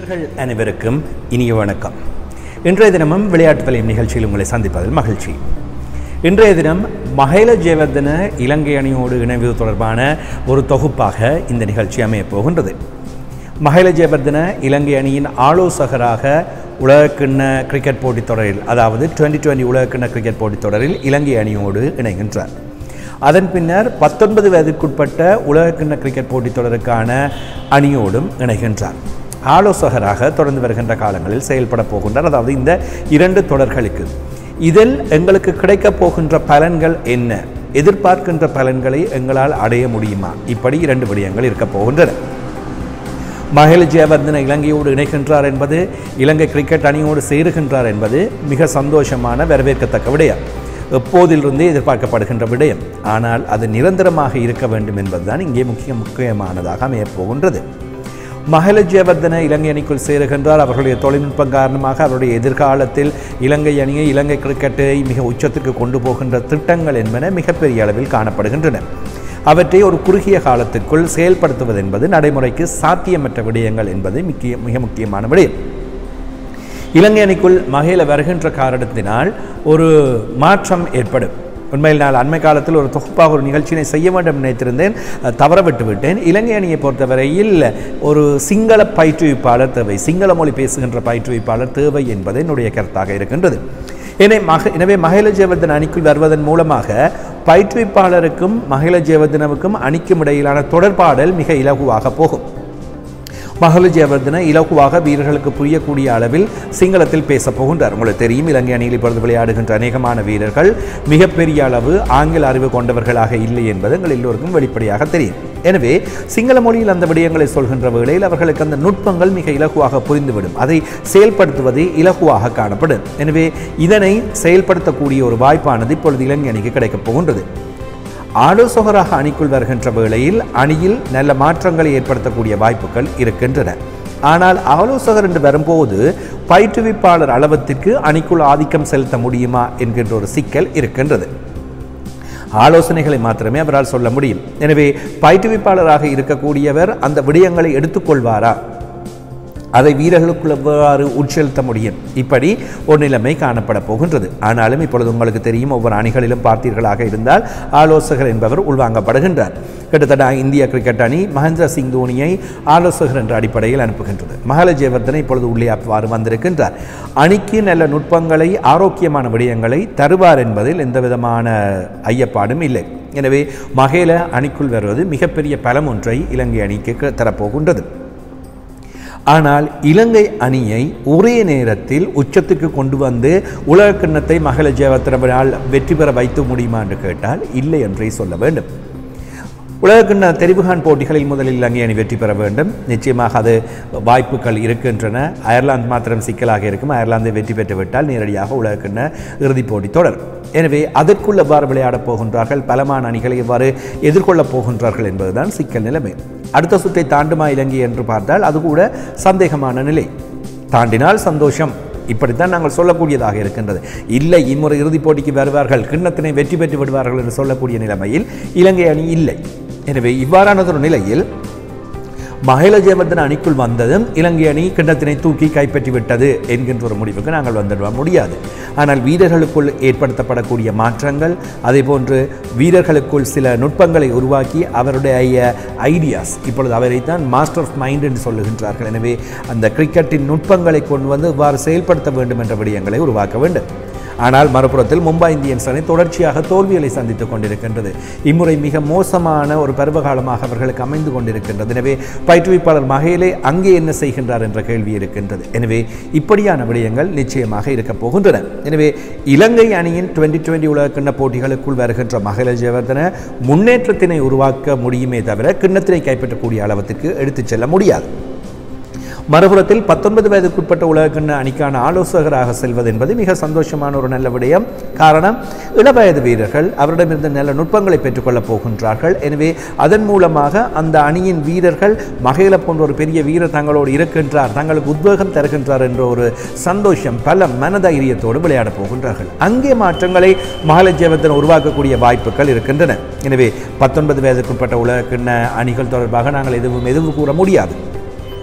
நேயர்கள் அனைவருக்கும் இனிய வணக்கம் இன்றைய தினமும் விளையாட்டு வலயம் நிகழ்ச்சியில் உங்களை சந்திப்பதில் மகிழ்ச்சி இன்றைய தினம் மஹேல ஜெயவர்தன இலங்கை அணியோடு இணைவது தொடர்பான ஒரு தொகுப்பாக இந்த நிகழ்ச்சி அமையப் போகின்றது மஹேல ஜெயவர்தன இலங்கை அணியின் ஆலோசகராக உலகக்கிண்ண கிரிக்கெட் போட்டித் தொடரில் அதாவது டுவெண்ட்டி டுவெண்ட்டி உலகக்கிண்ண கிரிக்கெட் போட்டித் தொடரில் இலங்கை அணியோடு இணைகின்றார் அதன் பின்னர் பத்தொன்பது வயதிற்குட்பட்ட உலகக்கிண்ண கிரிக்கெட் போட்டித் தொடருக்கான அணியோடும் இணைகின்றார் ஆலோசகராக தொடர்ந்து வருகின்ற காலங்களில் செயல்பட போகின்றார் அதாவது இந்த இரண்டு தொடர்களுக்கு இதில் எங்களுக்கு கிடைக்கப் போகின்ற பலன்கள் என்ன எதிர்பார்க்கின்ற பலன்களை எங்களால் அடைய முடியுமா இப்படி இரண்டு விடயங்கள் இருக்கப் போகின்றன மஹேல ஜெயவர்தன இலங்கையோடு இணைகின்றார் என்பது இலங்கை கிரிக்கெட் அணியோடு சேருகின்றார் என்பது மிக சந்தோஷமான வரவேற்கத்தக்க விடயம் எப்போதிலிருந்தே எதிர்பார்க்கப்படுகின்ற விடயம் ஆனால் அது நிரந்தரமாக இருக்க வேண்டும் என்பதுதான் இங்கே முக்கிய முக்கியமானதாக அமையப் போகின்றது மஹல ஜெயவர்தன இலங்கை அணிக்குள் சேருகின்றார் அவர்களுடைய தொழில்நுட்பம் காரணமாக அவருடைய எதிர்காலத்தில் இலங்கை அணியை இலங்கை கிரிக்கெட்டை மிக உச்சத்திற்கு கொண்டு போகின்ற திட்டங்கள் என்பன மிகப்பெரிய அளவில் காணப்படுகின்றன அவற்றை ஒரு குறுகிய காலத்துக்குள் செயல்படுத்துவது என்பது நடைமுறைக்கு சாத்தியமற்ற விடயங்கள் என்பது முக்கிய மிக முக்கியமான விடயம் இலங்கை அணிக்குள் மகையில் வருகின்ற காரணத்தினால் ஒரு மாற்றம் ஏற்படும் உண்மையில் நான் அண்மை காலத்தில் ஒரு தொகுப்பாக ஒரு நிகழ்ச்சியினை செய்ய வேண்டும் நினைத்திருந்தேன் அஹ், தவற விட்டு விட்டேன் இலங்கை அணியை பொறுத்தவரையில் ஒரு சிங்கள பயிற்றுவிப்பாளர் தேவை சிங்கள மொழி பேசுகின்ற பயிற்றுவிப்பாளர் தேவை என்பது என்னுடைய கருத்தாக இருக்கின்றது எனவே மக எனவே மகிழ ஜெயவர்தன் அணிக்குள் வருவதன் மூலமாக பயிற்றுவிப்பாளருக்கும் மகிழ ஜெயவர்தனவுக்கும் அணிக்கும் இடையிலான தொடர்பாடல் மிக இலகுவாக போகும் மகள ஜெயவர்தன இலகுவாக வீரர்களுக்கு புரியக்கூடிய அளவில் சிங்களத்தில் பேசப் போகின்றார் உங்களுக்கு தெரியும் இலங்கை அணியில் இப்பொழுது விளையாடுகின்ற அநேகமான வீரர்கள் மிகப்பெரிய அளவு ஆங்கில அறிவு கொண்டவர்களாக இல்லை என்பது எங்கள் எல்லோருக்கும் வெளிப்படையாக தெரியும் எனவே சிங்கள மொழியில் அந்த விடயங்களை சொல்கின்ற வேளையில் அவர்களுக்கு அந்த நுட்பங்கள் மிக இலகுவாக புரிந்துவிடும் அதை செயல்படுத்துவது இலகுவாக காணப்படும் எனவே இதனை செயல்படுத்தக்கூடிய ஒரு வாய்ப்பானது இப்பொழுது இலங்கை அணிக்கு கிடைக்கப் போகின்றது ஆலோசகராக அணிக்குள் வருகின்ற வேளையில் அணியில் நல்ல மாற்றங்களை ஏற்படுத்தக்கூடிய வாய்ப்புகள் இருக்கின்றன ஆனால் ஆலோசகர் என்று வரும்போது பயிற்றுவிப்பாளர் அளவத்திற்கு அணிக்குள் ஆதிக்கம் செலுத்த முடியுமா என்கின்ற ஒரு சிக்கல் இருக்கின்றது ஆலோசனைகளை மாத்திரமே அவரால் சொல்ல முடியும் எனவே பயிற்றுவிப்பாளராக இருக்கக்கூடியவர் அந்த விடயங்களை எடுத்துக்கொள்வாரா அதை வீரர்களுக்குள் எவ்வாறு உட்செலுத்த முடியும் இப்படி ஒரு நிலைமை காணப்பட போகின்றது ஆனாலும் இப்பொழுது உங்களுக்கு தெரியும் ஒவ்வொரு அணிகளிலும் பார்த்தீர்களாக இருந்தால் ஆலோசகர் என்பவர் உள்வாங்கப்படுகின்றார் கிட்டத்தட்ட இந்திய கிரிக்கெட் அணி மகேந்திர சிங் தோனியை ஆலோசகர் என்ற அடிப்படையில் அனுப்புகின்றது மகள ஜெயவர்தனை இப்பொழுது உள்ளே அவ்வாறு வந்திருக்கின்றார் அணிக்கு நல்ல நுட்பங்களை ஆரோக்கியமான விடயங்களை தருவார் என்பதில் எந்த விதமான ஐயப்பாடும் இல்லை எனவே மகேல அணிக்குள் வருவது மிகப்பெரிய பலம் ஒன்றை இலங்கை அணிக்கு தரப்போகின்றது ஆனால் இலங்கை அணியை ஒரே நேரத்தில் உச்சத்துக்கு கொண்டு வந்து உலக கிண்ணத்தை மகள ஜெயவர்தனால் வெற்றி பெற வைத்து முடியுமா என்று கேட்டால் இல்லை என்றே சொல்ல வேண்டும் உலகக்கிண்ண தெரிவுகான் போட்டிகளில் முதலில் இலங்கை அணி வெற்றி பெற வேண்டும் நிச்சயமாக அது வாய்ப்புகள் இருக்கின்றன அயர்லாந்து மாத்திரம் சிக்கலாக இருக்கும் அயர்லாந்தை வெற்றி பெற்றுவிட்டால் நேரடியாக உலகக்கிண்ண இறுதிப் போட்டி தொடரும் எனவே அதற்குள் எவ்வாறு விளையாடப் போகின்றார்கள் பலமான அணிகளை எவ்வாறு எதிர்கொள்ளப் போகின்றார்கள் என்பதுதான் சிக்கல் நிலைமை அடுத்த சுற்றை தாண்டுமா இலங்கை என்று பார்த்தால் அது கூட சந்தேகமான நிலை தாண்டினால் சந்தோஷம் இப்படித்தான் நாங்கள் சொல்லக்கூடியதாக இருக்கின்றது இல்லை இம்முறை இறுதிப் போட்டிக்கு வருவார்கள் கிண்ணத்தினை வெற்றி பெற்று விடுவார்கள் என்று சொல்லக்கூடிய நிலைமையில் இலங்கை அணி இல்லை எனவே இவ்வாறானதொரு நிலையில் மகிழ ஜெயவர்தன் அணிக்குள் வந்ததும் இலங்கை அணி கிண்ணத்தினை தூக்கி கைப்பற்றி விட்டது என்கின்ற ஒரு முடிவுக்கு நாங்கள் வந்துவிட முடியாது ஆனால் வீரர்களுக்குள் ஏற்படுத்தப்படக்கூடிய மாற்றங்கள் அதே போன்று வீரர்களுக்குள் சில நுட்பங்களை உருவாக்கி அவருடைய ஐடியாஸ் இப்பொழுது அவரைத்தான் மாஸ்டர் ஆஃப் மைண்ட் என்று சொல்லுகின்றார்கள் எனவே அந்த கிரிக்கெட்டின் நுட்பங்களை கொண்டு வந்து இவ்வாறு செயல்படுத்த வேண்டும் என்ற விடயங்களை உருவாக்க வேண்டும் ஆனால் மறுபுறத்தில் மும்பை இந்தியன்ஸ் அணி தொடர்ச்சியாக தோல்விகளை சந்தித்துக் கொண்டிருக்கின்றது இம்முறை மிக மோசமான ஒரு பருவகாலமாக அவர்களுக்கு அமைந்து கொண்டிருக்கின்றது எனவே பயிற்றுவிப்பாளர் மகையிலே அங்கே என்ன செய்கின்றார் என்ற கேள்வி இருக்கின்றது எனவே இப்படியான விடயங்கள் நிச்சயமாக இருக்கப் போகின்றன எனவே இலங்கை அணியின் டுவெண்ட்டி டுவெண்ட்டி உலக கிண்ண போட்டிகளுக்குள் வருகின்ற மகள ஜெயவர்தன முன்னேற்றத்தினை உருவாக்க முடியுமே தவிர கிண்ணத்தினை கைப்பற்றக்கூடிய அளவுக்கு எடுத்துச் செல்ல முடியாது மறுபுறத்தில் பத்தொன்பது வயதுக்குட்பட்ட உலகக்கிண்ண அணிக்கான ஆலோசகராக செல்வது என்பது மிக சந்தோஷமான ஒரு நல்ல விடயம் காரணம் இளவயது வீரர்கள் அவரிடமிருந்து நல்ல நுட்பங்களை பெற்றுக்கொள்ளப் போகின்றார்கள் எனவே அதன் மூலமாக அந்த அணியின் வீரர்கள் மகையில போன்ற ஒரு பெரிய வீரர் தங்களோடு இருக்கின்றார் தங்களுக்கு உத்வேகம் தருகின்றார் என்ற ஒரு சந்தோஷம் பல மனதைரியத்தோடு விளையாடப் போகின்றார்கள் அங்கே மாற்றங்களை மகள ஜீவத்தின் உருவாக்கக்கூடிய வாய்ப்புகள் இருக்கின்றன எனவே பத்தொன்பது வயதுக்குட்பட்ட உலகக்கிண்ண அணிகள் தொடர்பாக நாங்கள் எதுவும் எதுவும் கூற முடியாது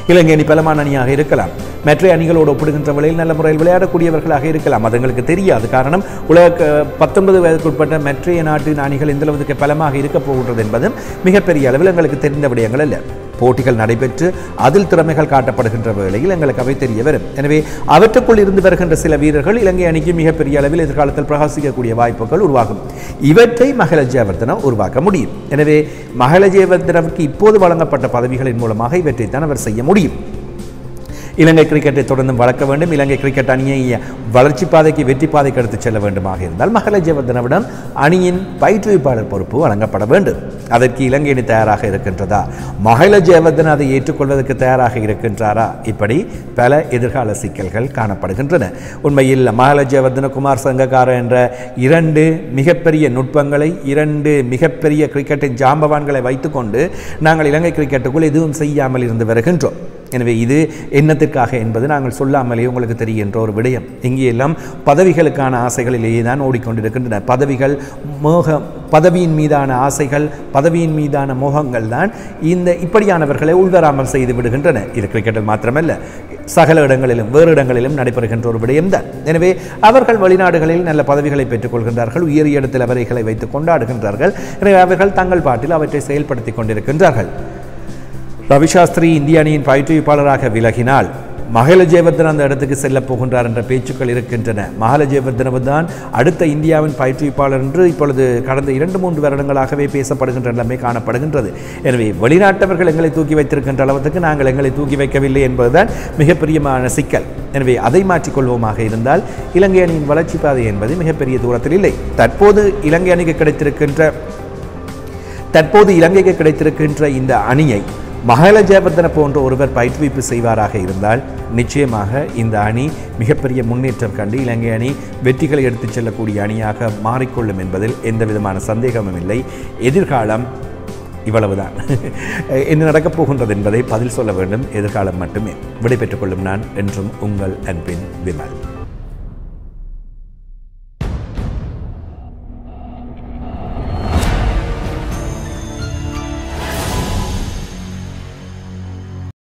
இலங்கை அணி பலமான அணியாக இருக்கலாம் மற்ற அணிகளோடு ஒப்பிடுகின்ற வேளையில் நல்ல முறையில் விளையாடக்கூடியவர்களாக இருக்கலாம் அது எங்களுக்கு தெரியாது காரணம் உலக பத்தொன்பது வயதுக்குட்பட்ட மற்றைய நாட்டின் அணிகள் எந்த அளவுக்கு பலமாக இருக்கப் போகின்றது என்பதும் மிகப்பெரிய அளவில் எங்களுக்கு தெரிந்த விடயங்கள் அல்ல போட்டிகள் நடைபெற்று அதில் திறமைகள் காட்டப்படுகின்ற வேளையில் எங்களுக்கு அவை தெரிய வரும் எனவே அவற்றுக்குள் இருந்து வருகின்ற சில வீரர்கள் இலங்கை அணிக்கு மிகப்பெரிய அளவில் எதிர்காலத்தில் பிரகாசிக்கக்கூடிய வாய்ப்புகள் உருவாகும் இவற்றை மகள ஜெயவர்தனா உருவாக்க முடியும் எனவே மகள ஜெயவர்தனாவுக்கு இப்போது வழங்கப்பட்ட பதவிகளின் மூலமாக இவற்றைத்தான் அவர் செய்ய முடியும் இலங்கை கிரிக்கெட்டை தொடர்ந்து வளர்க்க வேண்டும் இலங்கை கிரிக்கெட் அணியை வளர்ச்சி பாதைக்கு வெற்றி பாதைக்கு எடுத்துச் செல்ல வேண்டுமாக இருந்தால் மகள ஜெயவர்தனவிடம் அணியின் பயிற்றுவிப்பாளர் பொறுப்பு வழங்கப்பட வேண்டும் அதற்கு இலங்கை அணி தயாராக இருக்கின்றதா மகள ஜெயவர்தன் அதை ஏற்றுக்கொள்வதற்கு தயாராக இருக்கின்றாரா இப்படி பல எதிர்கால சிக்கல்கள் காணப்படுகின்றன உண்மையில் மகள ஜெயவர்தன குமார் சங்ககார என்ற இரண்டு மிகப்பெரிய நுட்பங்களை இரண்டு மிகப்பெரிய கிரிக்கெட்டின் ஜாம்பவான்களை வைத்துக்கொண்டு நாங்கள் இலங்கை கிரிக்கெட்டுக்குள் எதுவும் செய்யாமல் இருந்து வருகின்றோம் எனவே இது என்னத்திற்காக என்பது நாங்கள் சொல்லாமலே உங்களுக்கு தெரிகின்ற ஒரு விடயம் இங்கே எல்லாம் பதவிகளுக்கான ஆசைகளிலேயே தான் ஓடிக்கொண்டிருக்கின்றன பதவிகள் மோக பதவியின் மீதான ஆசைகள் பதவியின் மீதான மோகங்கள் தான் இந்த இப்படியானவர்களை உள்வராமல் செய்து விடுகின்றன இது கிரிக்கெட்டில் மாத்திரமல்ல சகல இடங்களிலும் வேறு இடங்களிலும் நடைபெறுகின்ற ஒரு விடயம்தான் எனவே அவர்கள் வெளிநாடுகளில் நல்ல பதவிகளை பெற்றுக்கொள்கின்றார்கள் உயரிய இடத்தில் அவர்களை வைத்து கொண்டாடுகின்றார்கள் எனவே அவர்கள் தங்கள் பாட்டில் அவற்றை செயல்படுத்தி கொண்டிருக்கின்றார்கள் ரவிசாஸ்திரி இந்திய அணியின் பயிற்றுவிப்பாளராக விலகினால் மகள ஜெயவர்தன் அந்த இடத்துக்கு செல்லப் போகின்றார் என்ற பேச்சுக்கள் இருக்கின்றன மகள ஜெயவர்தனவு தான் அடுத்த இந்தியாவின் பயிற்றுவிப்பாளர் என்று இப்பொழுது கடந்த இரண்டு மூன்று வருடங்களாகவே பேசப்படுகின்ற நிலைமை காணப்படுகின்றது எனவே வெளிநாட்டவர்கள் எங்களை தூக்கி வைத்திருக்கின்ற அளவுக்கு நாங்கள் எங்களை தூக்கி வைக்கவில்லை என்பதுதான் மிகப்பெரியமான சிக்கல் எனவே அதை மாற்றிக்கொள்வோமாக இருந்தால் இலங்கை அணியின் வளர்ச்சி பாதை என்பது மிகப்பெரிய தூரத்தில் இல்லை தற்போது இலங்கை அணிக்கு கிடைத்திருக்கின்ற தற்போது இலங்கைக்கு கிடைத்திருக்கின்ற இந்த அணியை மகள ஜெயவர்தன போன்ற ஒருவர் பயிற்றுவிப்பு செய்வாராக இருந்தால் நிச்சயமாக இந்த அணி மிகப்பெரிய முன்னேற்றம் கண்டு இலங்கை அணி வெற்றிகளை எடுத்துச் செல்லக்கூடிய அணியாக மாறிக்கொள்ளும் என்பதில் எந்த விதமான சந்தேகமும் இல்லை எதிர்காலம் இவ்வளவுதான் என்ன நடக்கப் போகின்றது என்பதை பதில் சொல்ல வேண்டும் எதிர்காலம் மட்டுமே விடைபெற்றுக் கொள்ளும் நான் என்றும் உங்கள் அன்பின் விமல்